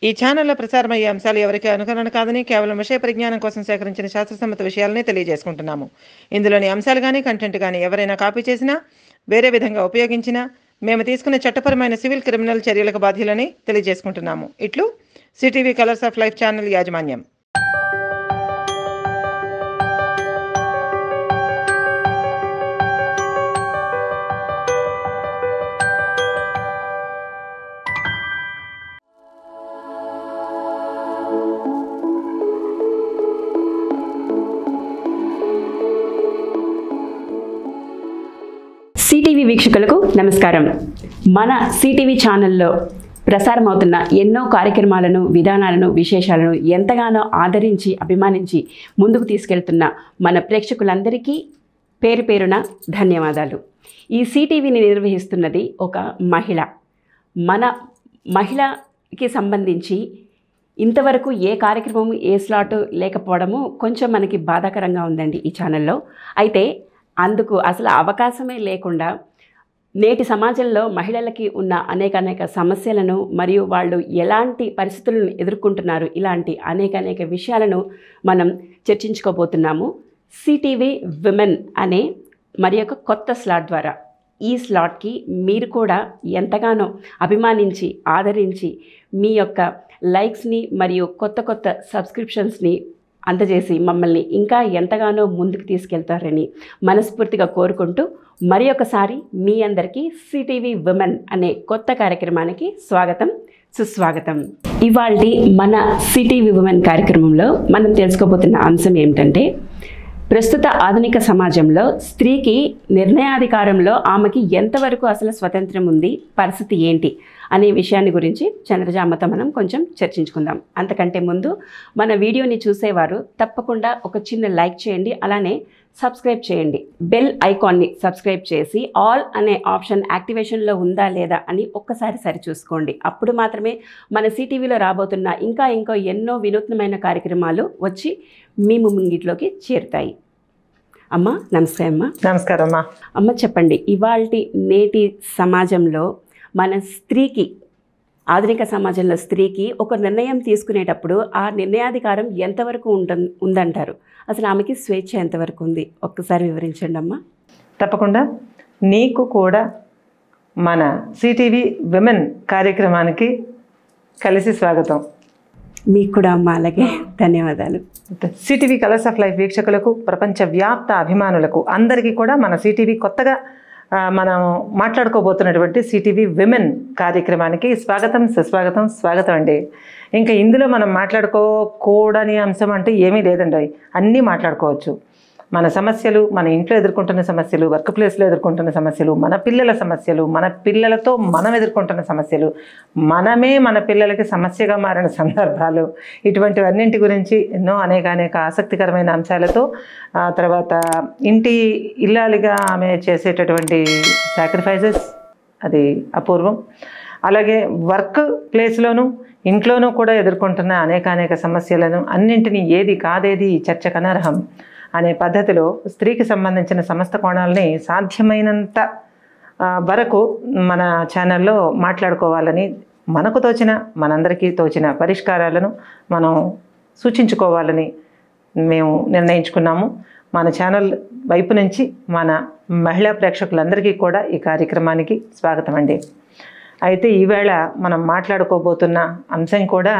ఈ ఛానల్లో ప్రసారమయ్యే అంశాలు ఎవరికి అనుకరణ కాదని కేవలం విషయ పరిజ్ఞానం కోసం సేకరించిన శాస్త్రసమ్మత విషయాలనే తెలియజేసుకుంటున్నాము ఇందులోని అంశాలు కానీ కంటెంట్ కానీ ఎవరైనా కాపీ చేసినా వేరే విధంగా ఉపయోగించినా మేము తీసుకునే చట్టపరమైన సివిల్ క్రిమినల్ చర్యలకు బాధ్యులని తెలియజేసుకుంటున్నాము ఇట్లు CTV colours of life channel యాజమాన్యం సిటీవీ వీక్షకులకు నమస్కారం మన సిటీవీ ఛానల్లో ప్రసారం అవుతున్న ఎన్నో కార్యక్రమాలను విధానాలను విశేషాలను ఎంతగానో ఆదరించి అభిమానించి ముందుకు తీసుకెళ్తున్న మన ప్రేక్షకులందరికీ పేరు పేరున ధన్యవాదాలు ఈ సిటీవీని నిర్వహిస్తున్నది ఒక మహిళ మన మహిళకి సంబంధించి ఇంతవరకు ఏ కార్యక్రమం ఏ స్లాట్ లేకపోవడము కొంచెం మనకి బాధాకరంగా ఉందండి ఈ ఛానల్లో అయితే అందుకు అసలు అవకాశమే లేకుండా నేటి సమాజంలో మహిళలకి ఉన్న అనేక అనేక సమస్యలను మరియు వాళ్ళు ఎలాంటి పరిస్థితులను ఎదుర్కొంటున్నారు ఇలాంటి అనేక అనేక విషయాలను మనం చర్చించుకోబోతున్నాము సిటీవీ విమెన్ అనే మరి ఒక కొత్త స్లాట్ ద్వారా ఈ స్లాట్కి మీరు కూడా ఎంతగానో అభిమానించి ఆదరించి మీ యొక్క లైక్స్ని మరియు కొత్త కొత్త సబ్స్క్రిప్షన్స్ని అందజేసి మమ్మల్ని ఇంకా ఎంతగానో ముందుకు తీసుకెళ్తారని మనస్ఫూర్తిగా కోరుకుంటూ మరి ఒకసారి మీ అందరికీ సిటీవీ విమెన్ అనే కొత్త కార్యక్రమానికి స్వాగతం సుస్వాగతం ఇవాళ మన సిటీవీ విమెన్ కార్యక్రమంలో మనం తెలుసుకోబోతున్న అంశం ఏమిటంటే ప్రస్తుత ఆధునిక సమాజంలో స్త్రీకి నిర్ణయాధికారంలో ఆమెకి ఎంతవరకు అసలు స్వతంత్రం ఉంది పరిస్థితి ఏంటి అనే విషయాన్ని గురించి చంద్రజామతో మనం కొంచెం చర్చించుకుందాం అంతకంటే ముందు మన వీడియోని చూసేవారు తప్పకుండా ఒక చిన్న లైక్ చేయండి అలానే సబ్స్క్రైబ్ చేయండి బెల్ ఐకాన్ని సబ్స్క్రైబ్ చేసి ఆల్ అనే ఆప్షన్ యాక్టివేషన్లో ఉందా లేదా అని ఒక్కసారి సరి చూసుకోండి అప్పుడు మాత్రమే మన సిటీవీలో రాబోతున్న ఇంకా ఇంకా ఎన్నో వినూత్నమైన కార్యక్రమాలు వచ్చి మీ ముంగిట్లోకి చేరుతాయి అమ్మ నమస్తే అమ్మ నమస్కారం అమ్మా అమ్మ చెప్పండి ఇవాళ నేటి సమాజంలో మన స్త్రీకి ఆధునిక సమాజంలో స్త్రీకి ఒక నిర్ణయం తీసుకునేటప్పుడు ఆ నిర్ణయాధికారం ఎంతవరకు ఉంటుంది ఉందంటారు అసలు ఆమెకి స్వేచ్ఛ ఎంతవరకు ఉంది ఒక్కసారి వివరించండి అమ్మా తప్పకుండా నీకు కూడా మన సిటీవీ విమెన్ కార్యక్రమానికి కలిసి స్వాగతం మీకు కూడా అమ్మ అలాగే ధన్యవాదాలు సిటీవీ కలర్స్ ఆఫ్ లైఫ్ వీక్షకులకు ప్రపంచవ్యాప్త అభిమానులకు అందరికీ కూడా మన సిటీవీ కొత్తగా ఆ, మనం మాట్లాడుకోబోతున్నటువంటి సిటీవీ విమెన్ కార్యక్రమానికి స్వాగతం సుస్వాగతం స్వాగతం అండి ఇంకా ఇందులో మనం మాట్లాడుకోకూడని అంశం అంటే ఏమీ లేదండి అన్నీ మాట్లాడుకోవచ్చు మన సమస్యలు మన ఇంట్లో ఎదుర్కొంటున్న సమస్యలు వర్క్ ప్లేస్లో ఎదుర్కొంటున్న సమస్యలు మన పిల్లల సమస్యలు మన పిల్లలతో మనం ఎదుర్కొంటున్న సమస్యలు మనమే మన పిల్లలకి సమస్యగా మారిన సందర్భాలు ఇటువంటివన్నింటి గురించి ఎన్నో అనేక అనేక ఆసక్తికరమైన అంశాలతో ఆ తర్వాత ఇంటి ఇల్లాలిగా ఆమె చేసేటటువంటి సాక్రిఫైజెస్ అది అపూర్వం అలాగే వర్క్ ప్లేస్లోనూ ఇంట్లోనూ కూడా ఎదుర్కొంటున్న అనేక అనేక సమస్యలను అన్నింటినీ ఏది కాదేది చర్చకు అనర్హం అనే పద్ధతిలో స్త్రీకి సంబంధించిన సమస్త కోణాలని సాధ్యమైనంత ఆ, వరకు మన ఛానల్లో మాట్లాడుకోవాలని మనకు తోచిన మనందరికీ తోచిన పరిష్కారాలను మనం సూచించుకోవాలని మేము నిర్ణయించుకున్నాము మన ఛానల్ వైపు నుంచి మన మహిళా ప్రేక్షకులందరికీ కూడా ఈ కార్యక్రమానికి స్వాగతం అండి అయితే ఈవేళ మనం మాట్లాడుకోబోతున్న అంశం కూడా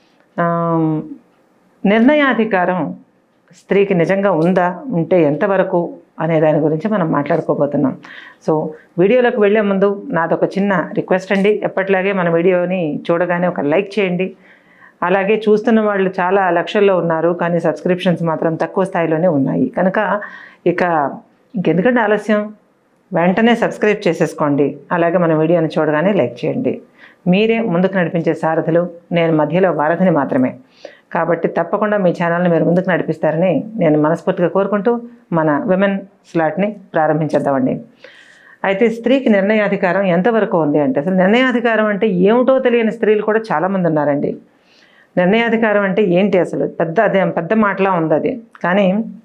ఆమ్, నిర్ణయాధికారం స్త్రీకి నిజంగా ఉందా ఉంటే ఎంతవరకు అనే దాని గురించి మనం మాట్లాడుకోబోతున్నాం సో వీడియోలోకి వెళ్ళే ముందు నాదొక చిన్న రిక్వెస్ట్ అండి ఎప్పటిలాగే మన వీడియోని చూడగానే ఒక లైక్ చేయండి అలాగే చూస్తున్న వాళ్ళు చాలా లక్షల్లో ఉన్నారు కానీ సబ్స్క్రిప్షన్స్ మాత్రం తక్కువ స్థాయిలోనే ఉన్నాయి కనుక ఇక ఇంకెందుకంటే ఆలస్యం వెంటనే సబ్స్క్రైబ్ చేసేసుకోండి అలాగే మన వీడియోని చూడగానే లైక్ చేయండి మీరే ముందుకు నడిపించే సారథులు నేను మధ్యలో వారధిని మాత్రమే కాబట్టి తప్పకుండా మీ ఛానల్ని మీరు ముందుకు నడిపిస్తారని నేను మనస్ఫూర్తిగా కోరుకుంటూ మన విమెన్ స్లాట్ని ప్రారంభించేద్దామండి అయితే స్త్రీకి నిర్ణయాధికారం ఎంతవరకు ఉంది అంటే అసలు నిర్ణయాధికారం అంటే ఏమిటో తెలియని స్త్రీలు కూడా చాలామంది ఉన్నారండి నిర్ణయాధికారం అంటే ఏంటి అసలు పెద్ద అదే పెద్ద మాటలా ఉంది అది కానీ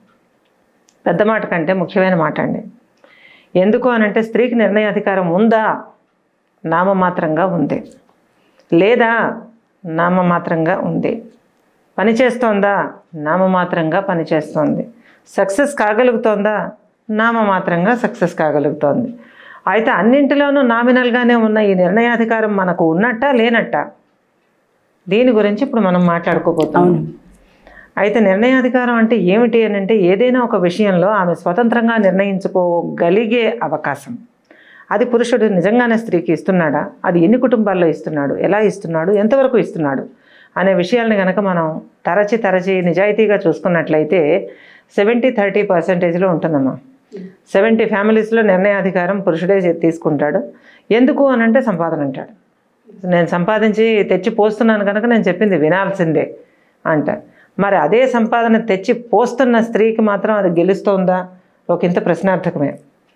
పెద్ద మాట కంటే ముఖ్యమైన మాట అండి ఎందుకు అనంటే స్త్రీకి నిర్ణయాధికారం ఉందా నామమాత్రంగా ఉంది లేదా నామమాత్రంగా ఉంది పని చేస్తోందా నామమాత్రంగా పని చేస్తోంది సక్సెస్ కాగలుగుతోందా నామమాత్రంగా సక్సెస్ కాగలుగుతోంది అయితే అన్నింటిలోనూ నామినల్గానే ఉన్న ఈ నిర్ణయాధికారం మనకు ఉన్నట్టా లేనట్టా దీని గురించి ఇప్పుడు మనం మాట్లాడుకోబోతున్నాం అవును అయితే నిర్ణయాధికారం అంటే ఏమిటి అని అంటే ఏదైనా ఒక విషయంలో ఆమె స్వతంత్రంగా నిర్ణయించుకోగలిగే అవకాశం అది పురుషుడు నిజంగానే స్త్రీకి ఇస్తున్నాడా అది ఎన్ని కుటుంబాల్లో ఇస్తున్నాడు ఎలా ఇస్తున్నాడు ఎంతవరకు ఇస్తున్నాడు అనే విషయాల్ని కనుక మనం తరచి తరచి నిజాయితీగా చూసుకున్నట్లయితే సెవెంటీ థర్టీ పర్సెంటేజ్లో ఉంటుందమ్మా సెవెంటీ ఫ్యామిలీస్లో నిర్ణయాధికారం పురుషుడే చే- తీసుకుంటాడు ఎందుకు అని అంటే సంపాదన అంటాడు నేను సంపాదించి తెచ్చి పోస్తున్నాను కనుక నేను చెప్పింది వినాల్సిందే అంట మరి అదే సంపాదన తెచ్చి పోస్తున్న స్త్రీకి మాత్రం అది గెలుస్తోందా ఒక ఇంత ప్రశ్నార్థకమే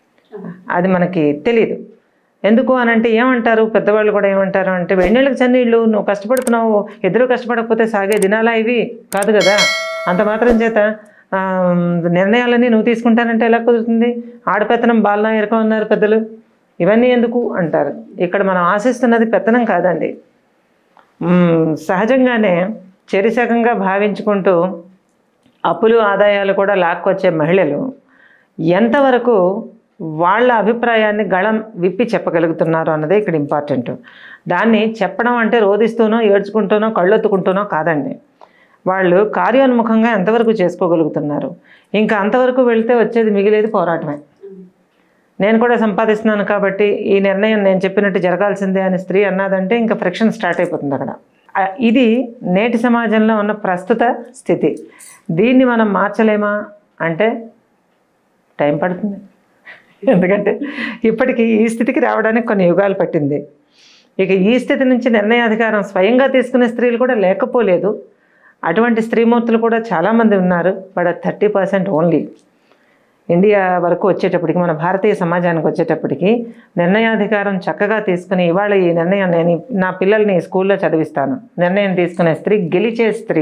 అది మనకి తెలియదు ఎందుకు అని అంటే ఏమంటారు పెద్దవాళ్ళు కూడా ఏమంటారు అంటే వెన్నెళ్ళకి చన్నీళ్ళు నువ్వు కష్టపడుతున్నావు ఇద్దరు కష్టపడకపోతే సాగే దినాలా ఇవి కాదు కదా అంత మాత్రం చేత ఆ, నిర్ణయాలన్నీ నువ్వు తీసుకుంటానంటే ఎలా కుదురుతుంది ఆడపెత్తనం బాలనా ఎరకం అన్నారు పెద్దలు ఇవన్నీ ఎందుకు అంటారు ఇక్కడ మనం ఆశిస్తున్నది పెత్తనం కాదండి మ్మ్, సహజంగానే చెరిసగంగా భావించుకుంటూ అప్పులు ఆదాయాలు కూడా లాక్కొచ్చే మహిళలు ఎంతవరకు వాళ్ళ అభిప్రాయాన్ని గళం విప్పి చెప్పగలుగుతున్నారు అన్నదే ఇక్కడ ఇంపార్టెంట్ దాన్ని చెప్పడం అంటే రోధిస్తూనో ఏడ్చుకుంటూనో కళ్ళొత్తుకుంటూనో కాదండి వాళ్ళు కార్యోన్ముఖంగా ఎంతవరకు చేసుకోగలుగుతున్నారు ఇంకా అంతవరకు వెళ్తే వచ్చేది మిగిలేది పోరాటమే నేను కూడా సంపాదిస్తున్నాను కాబట్టి ఈ నిర్ణయం నేను చెప్పినట్టు జరగాల్సిందే అని స్త్రీ అన్నదంటే ఇంకా ఫ్రిక్షన్ స్టార్ట్ అయిపోతుంది అక్కడ ఆ, ఇది నేటి సమాజంలో ఉన్న ప్రస్తుత స్థితి దీన్ని మనం మార్చలేమా అంటే టైం పడుతుంది ఎందుకంటే ఇప్పటికీ ఈ స్థితికి రావడానికి కొన్ని యుగాలు పట్టింది ఇక ఈ స్థితి నుంచి నిర్ణయాధికారం స్వయంగా తీసుకునే స్త్రీలు కూడా లేకపోలేదు అటువంటి స్త్రీమూర్తులు కూడా చాలామంది ఉన్నారు but thirty percent only India వరకు వచ్చేటప్పటికి మన భారతీయ సమాజానికి వచ్చేటప్పటికి నిర్ణయాధికారం చక్కగా తీసుకుని ఇవాళ ఈ నిర్ణయం నేను ఈ- నా పిల్లల్ని ఈ స్కూల్లో చదివిస్తాను నిర్ణయం తీసుకునే స్త్రీ గెలిచే స్త్రీ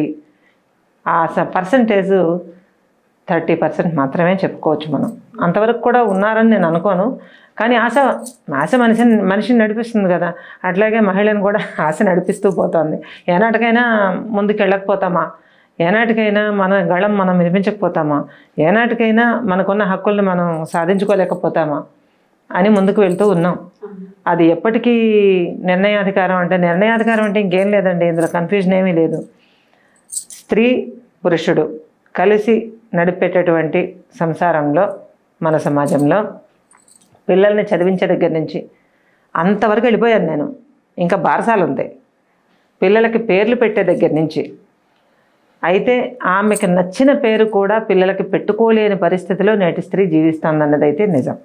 ఆ పర్సంటేజ్ థర్టీ పర్సెంట్ మాత్రమే చెప్పుకోవచ్చు మనం అంతవరకు కూడా ఉన్నారని నేను అనుకోను కానీ ఆశ ఆశ మనిషిని మనిషిని నడిపిస్తుంది కదా అట్లాగే మహిళను కూడా ఆశ నడిపిస్తూ పోతుంది ఏనాటికైనా ముందుకు వెళ్ళకపోతామా ఏనాటికైనా మన గళం మనం వినిపించకపోతామా ఏనాటికైనా మనకున్న హక్కుల్ని మనం సాధించుకోలేకపోతామా అని ముందుకు వెళ్తూ ఉన్నాం అది ఎప్పటికీ నిర్ణయాధికారం అంటే నిర్ణయాధికారం అంటే ఇంకేం లేదండి ఇందులో కన్ఫ్యూజన్ ఏమీ లేదు స్త్రీ పురుషుడు కలిసి నడిపేటటువంటి సంసారంలో మన సమాజంలో పిల్లల్ని చదివించే దగ్గర నుంచి అంతవరకు వెళ్ళిపోయాను నేను ఇంకా బారసాలు ఉంది పిల్లలకి పేర్లు పెట్టే దగ్గర నుంచి అయితే ఆమెకి నచ్చిన పేరు కూడా పిల్లలకి పెట్టుకోలేని పరిస్థితిలో నేటి స్త్రీ జీవిస్తుందన్నదైతే నిజం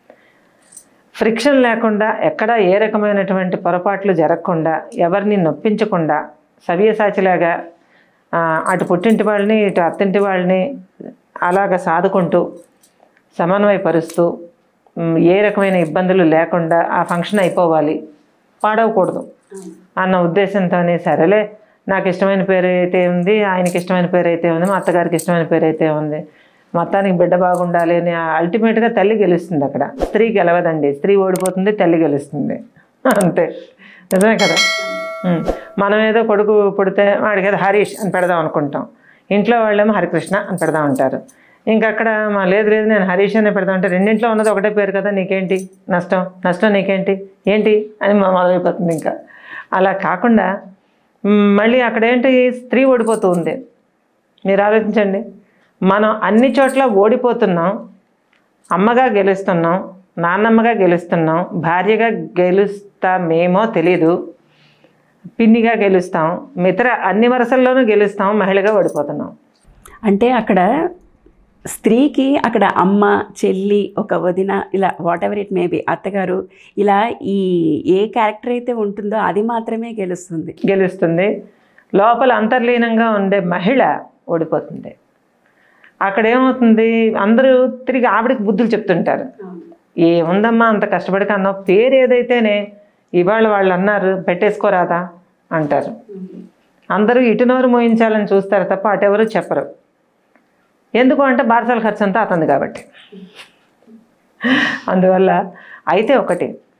ఫ్రిక్షన్ లేకుండా ఎక్కడ ఏ రకమైనటువంటి పొరపాట్లు జరగకుండా ఎవరిని నొప్పించకుండా సవ్యసాచిలాగా ఆ, అటు పుట్టింటి వాళ్ళని ఇటు అత్తింటి వాళ్ళని అలాగ సాదుకుంటూ సమన్వయపరుస్తూ మ్, ఏ రకమైన ఇబ్బందులు లేకుండా ఆ ఫంక్షన్ అయిపోవాలి పాడవకూడదు అన్న ఉద్దేశంతోనే సరేలే నాకు ఇష్టమైన పేరు అయితే ఉంది ఆయనకి ఇష్టమైన పేరు అయితే ఉంది మా అత్తగారికి ఇష్టమైన పేరు అయితే ఉంది మొత్తానికి బిడ్డ బాగుండాలి అని అల్టిమేట్గా తల్లి గెలుస్తుంది అక్కడ స్త్రీ గెలవదండి స్త్రీ ఓడిపోతుంది తల్లి గెలుస్తుంది అంతే నిజమే కదా ఉమ్. మనం ఏదో కొడుకు పుడితే వాడికి ఏదో హరీష్ అని పెడదాం అనుకుంటాం ఇంట్లో వాళ్ళేమో హరికృష్ణ అని పెడదాం అంటారు ఇంకా అక్కడ మా లేదు లేదు నేను హరీష్ అనే పెడదాం అంటే రెండింట్లో ఉన్నది ఒకటే పేరు కదా నీకేంటి నష్టం నష్టం నీకేంటి ఏంటి అని మా మొదలైపోతుంది ఇంకా అలా కాకుండా మ్, మళ్ళీ అక్కడ ఏంటి స్త్రీ ఓడిపోతూ ఉంది మీరు ఆలోచించండి మనం అన్ని చోట్ల ఓడిపోతున్నాం అమ్మగా గెలుస్తున్నాం నాన్నమ్మగా గెలుస్తున్నాం భార్యగా గెలుస్తామేమో తెలీదు పిన్నిగా గెలుస్తాం మిత్ర అన్ని వరుసల్లోనూ గెలుస్తాం మహిళగా ఓడిపోతున్నాం అంటే అక్కడ స్త్రీకి అక్కడ అమ్మ చెల్లి ఒక వదిన ఇలా వాట్ ఎవర్ ఇట్ మేబీ అత్తగారు ఇలా ఈ ఏ క్యారెక్టర్ అయితే ఉంటుందో అది మాత్రమే గెలుస్తుంది గెలుస్తుంది లోపల అంతర్లీనంగా ఉండే మహిళ ఓడిపోతుంది అక్కడ ఏమవుతుంది అందరూ తిరిగి ఆవిడకి బుద్ధులు చెప్తుంటారు ఏముందమ్మా అంత కష్టపడి కన్నా పేరు ఏదైతేనే ఇవాళ వాళ్ళు అన్నారు పెట్టేసుకోరాదా అంటారు అందరూ ఇటు నోరు మోయించాలని చూస్తారు తప్ప అటెవరు చెప్పరు ఎందుకు అంటే బారసాల ఖర్చు అంతా అతంది కాబట్టి అందువల్ల అయితే ఒకటి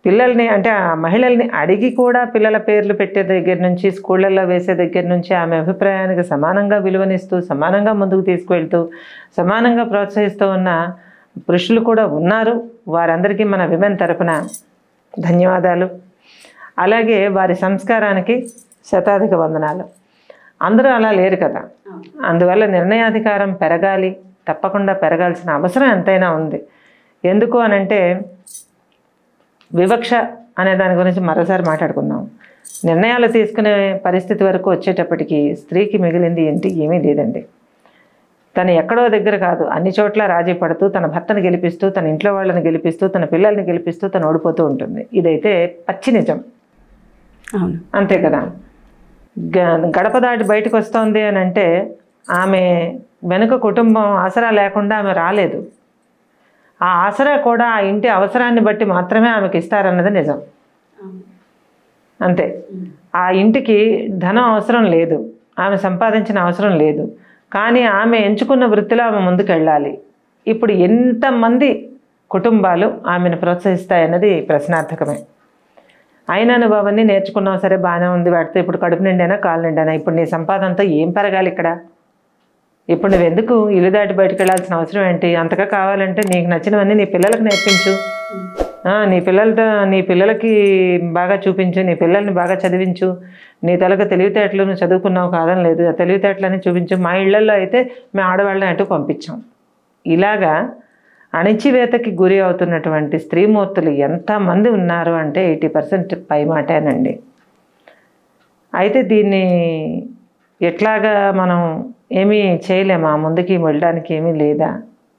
పిల్లల్ని అంటే ఆ మహిళల్ని అడిగి కూడా పిల్లల పేర్లు పెట్టే దగ్గర నుంచి స్కూళ్ళల్లో వేసే దగ్గర నుంచి ఆమె అభిప్రాయానికి సమానంగా విలువనిస్తూ సమానంగా ముందుకు తీసుకువెళ్తూ సమానంగా ప్రోత్సహిస్తూ ఉన్న పురుషులు కూడా ఉన్నారు వారందరికీ మన విమెన్ తరపున ధన్యవాదాలు అలాగే వారి సంస్కారానికి శతాధిక వందనాలు అందరూ అలా లేరు కదా అందువల్ల నిర్ణయాధికారం పెరగాలి తప్పకుండా పెరగాల్సిన అవసరం ఎంతైనా ఉంది ఎందుకు అనంటే వివక్ష అనే దాని గురించి మరోసారి మాట్లాడుకుందాం నిర్ణయాలు తీసుకునే పరిస్థితి వరకు వచ్చేటప్పటికి స్త్రీకి మిగిలింది ఏంటి ఏమీ లేదండి తను ఎక్కడో దగ్గర కాదు అన్ని చోట్ల రాజీ పడుతూ తన భర్తను గెలిపిస్తూ తన ఇంట్లో వాళ్ళని గెలిపిస్తూ తన పిల్లల్ని గెలిపిస్తూ తను ఓడిపోతూ ఉంటుంది ఇదైతే పచ్చి నిజం అవును అంతే కదా గ- గడప దాటి బయటకు వస్తోంది అని అంటే ఆమె వెనుక కుటుంబం ఆసరా లేకుండా ఆమె రాలేదు ఆ ఆసరా కూడా ఆ ఇంటి అవసరాన్ని బట్టి మాత్రమే ఆమెకి ఇస్తారన్నది నిజం అంతే ఆ ఇంటికి ధనం అవసరం లేదు ఆమె సంపాదించిన అవసరం లేదు కానీ ఆమె ఎంచుకున్న వృత్తిలో ఆమె ముందుకు వెళ్ళాలి ఇప్పుడు ఎంతమంది కుటుంబాలు ఆమెను ప్రోత్సహిస్తాయన్నది ప్రశ్నార్థకమే అయినా నువ్వు అవన్నీ నేర్చుకున్నావు సరే బాగానే ఉంది వాటితో ఇప్పుడు కడుపు నిండైనా కాలు నిండైనా ఇప్పుడు నీ సంపాదనతో ఏం పెరగాలి ఇక్కడ ఇప్పుడు నువ్వు ఎందుకు ఇల్లు దాటి బయటకు వెళ్ళాల్సిన అవసరం ఏంటి అంతగా కావాలంటే నీకు నచ్చినవన్నీ నీ పిల్లలకు నేర్పించు ఆ, నీ పిల్లలతో నీ పిల్లలకి బాగా చూపించు నీ పిల్లల్ని బాగా చదివించు నీ తలకు తెలివితేటలు నువ్వు చదువుకున్నావు కాదని లేదు ఆ తెలివితేటలని చూపించు మా ఇళ్లలో అయితే మేము ఆడవాళ్ళని అటు పంపించాం ఇలాగా అణిచివేతకి గురి అవుతున్నటువంటి స్త్రీమూర్తులు ఎంతమంది ఉన్నారు అంటే ఎయిటీ పర్సెంట్ పై మాటేనండి అయితే దీన్ని ఎట్లాగా మనం ఏమీ చేయలేమా ముందుకి వెళ్ళడానికి ఏమీ లేదా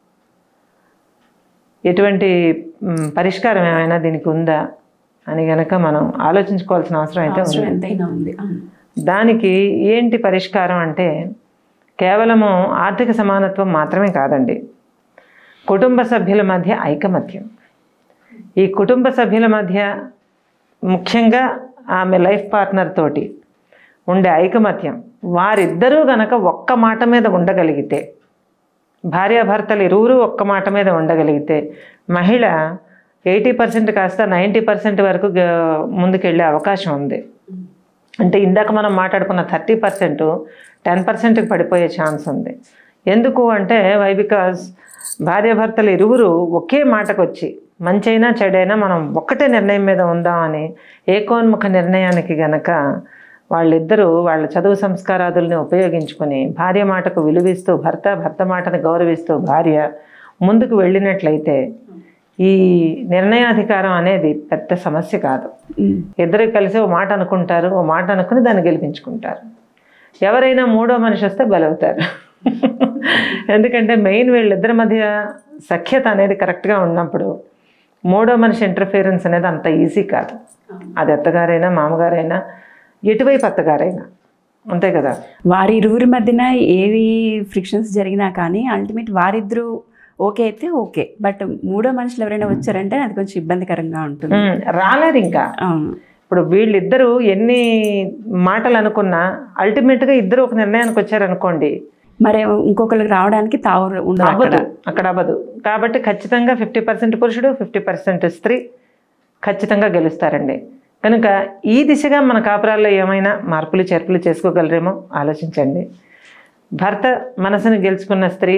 ఎటువంటి మ్, పరిష్కారం ఏమైనా దీనికి ఉందా అని గనక మనం ఆలోచించుకోవాల్సిన అవసరం అయితే ఉంది అవసరం ఎంతైనా ఉంది అవును దానికి ఏంటి పరిష్కారం అంటే కేవలము ఆర్థిక సమానత్వం మాత్రమే కాదండి కుటుంబ సభ్యుల మధ్య ఐకమత్యం ఈ కుటుంబ సభ్యుల మధ్య ముఖ్యంగా ఆమె లైఫ్ పార్ట్నర్ తోటి ఉండే ఐకమత్యం వారిద్దరూ గనక ఒక్క మాట మీద ఉండగలిగితే భార్యాభర్తలు ఇరువురు ఒక్క మాట మీద ఉండగలిగితే మహిళ ఎయిటీ పర్సెంట్ కాస్త నైంటీ పర్సెంట్ వరకు గ- ముందుకెళ్ళే అవకాశం ఉంది అంటే ఇందాక మనం మాట్లాడుకున్న థర్టీ పర్సెంట్ టెన్ పర్సెంట్కి పడిపోయే ఛాన్స్ ఉంది ఎందుకు అంటే వై బికాస్ భార్యాభర్తలు ఇరువురు ఒకే మాటకు వచ్చి మంచైనా చెడైనా మనం ఒక్కటే నిర్ణయం మీద ఉందామని ఏకోన్ముఖ నిర్ణయానికి గనక వాళ్ళిద్దరూ వాళ్ళ చదువు సంస్కారాదుల్ని ఉపయోగించుకొని భార్య మాటకు విలువిస్తూ భర్త భర్త మాటను గౌరవిస్తూ భార్య ముందుకు వెళ్ళినట్లయితే ఈ నిర్ణయాధికారం అనేది పెద్ద సమస్య కాదు ఉమ్. ఇద్దరు కలిసి ఓ మాట అనుకుంటారు ఓ మాట అనుకుని దాన్ని గెలిపించుకుంటారు ఎవరైనా మూడో మనిషి వస్తే బలవుతారు ఎందుకంటే మెయిన్ వీళ్ళిద్దరి మధ్య సఖ్యత అనేది కరెక్ట్గా ఉన్నప్పుడు మూడో మనిషి ఇంటర్ఫియరెన్స్ అనేది అంత ఈజీ కాదు అది అత్తగారైనా మామగారైనా ఎటువైపు అత్తగారైనా అంతే కదా వారి ఇరువురి మధ్యన ఏవి ఫ్రిక్షన్స్ జరిగినా కానీ అల్టిమేట్ వారిద్దరూ ఓకే అయితే ఓకే బట్ మూడో మనుషులు ఎవరైనా వచ్చారంటే అది కొంచెం ఇబ్బందికరంగా ఉంటుంది ఉమ్, రాలేరు ఇంకా అవును ఇప్పుడు వీళ్ళిద్దరూ ఎన్ని మాటలు అనుకున్నా అల్టిమేట్గా ఇద్దరు ఒక నిర్ణయానికి వచ్చారనుకోండి మరి ఇంకొకరికి రావడానికి తావు ఉండదు అక్కడ అవ్వదు అక్కడ అవ్వదు కాబట్టి ఖచ్చితంగా ఫిఫ్టీ పర్సెంట్ పురుషుడు ఫిఫ్టీ పర్సెంట్ స్త్రీ ఖచ్చితంగా గెలుస్తారండి కనుక ఈ దిశగా మన కాపురాల్లో ఏమైనా మార్పులు చేర్పులు చేసుకోగలరేమో ఆలోచించండి భర్త మనసుని గెలుచుకున్న స్త్రీ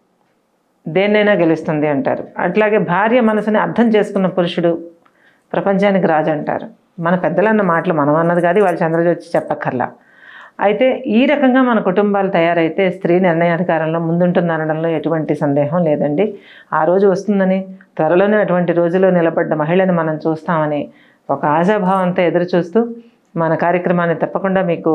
దేన్నైనా గెలుస్తుంది అంటారు అట్లాగే భార్య మనసుని అర్థం చేసుకున్న పురుషుడు ప్రపంచానికి రాజు అంటారు మన పెద్దలన్న మాటలు మనం అన్నది కాదు వాళ్ళు చంద్రజ వచ్చి చెప్పక్కర్లా అయితే ఈ రకంగా మన కుటుంబాలు తయారైతే స్త్రీ నిర్ణయాధికారంలో ముందుంటుంది అనడంలో ఎటువంటి సందేహం లేదండి ఆ రోజు వస్తుందని త్వరలోనే అటువంటి రోజులో నిలబడ్డ మహిళని మనం చూస్తామని ఒక ఆశాభావంతో ఎదురు చూస్తూ మన కార్యక్రమాన్ని తప్పకుండా మీకు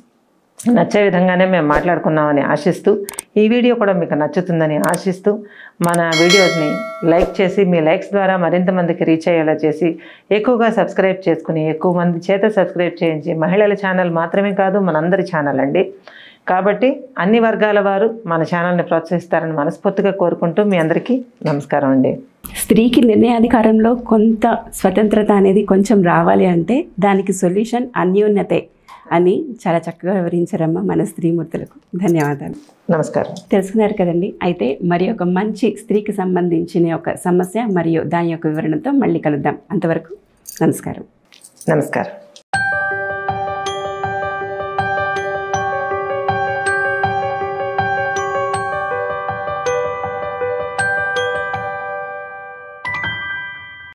నచ్చే విధంగానే మేము మాట్లాడుకున్నామని ఆశిస్తూ ఈ వీడియో కూడా మీకు నచ్చుతుందని ఆశిస్తూ మన వీడియోస్ని లైక్ చేసి మీ లైక్స్ ద్వారా మరింత మందికి రీచ్ అయ్యేలా చేసి ఎక్కువగా సబ్స్క్రైబ్ చేసుకుని ఎక్కువ మంది చేత సబ్స్క్రైబ్ చేయించి మహిళల ఛానల్ మాత్రమే కాదు మనందరి ఛానల్ అండి కాబట్టి అన్ని వర్గాల వారు మన ఛానల్ని ప్రోత్సహిస్తారని మనస్ఫూర్తిగా కోరుకుంటూ మీ అందరికీ నమస్కారం అండి స్త్రీకి నిర్ణయాధికారంలో కొంత స్వతంత్రత అనేది కొంచెం రావాలి అంటే దానికి సొల్యూషన్ అన్యోన్యతే అని చాలా చక్కగా వివరించారమ్మా మన స్త్రీమూర్తులకు ధన్యవాదాలు నమస్కారం తెలుసుకున్నారు కదండి అయితే మరి ఒక మంచి స్త్రీకి సంబంధించిన ఒక సమస్య మరియు దాని యొక్క వివరణతో మళ్ళీ కలుద్దాం అంతవరకు నమస్కారం నమస్కారం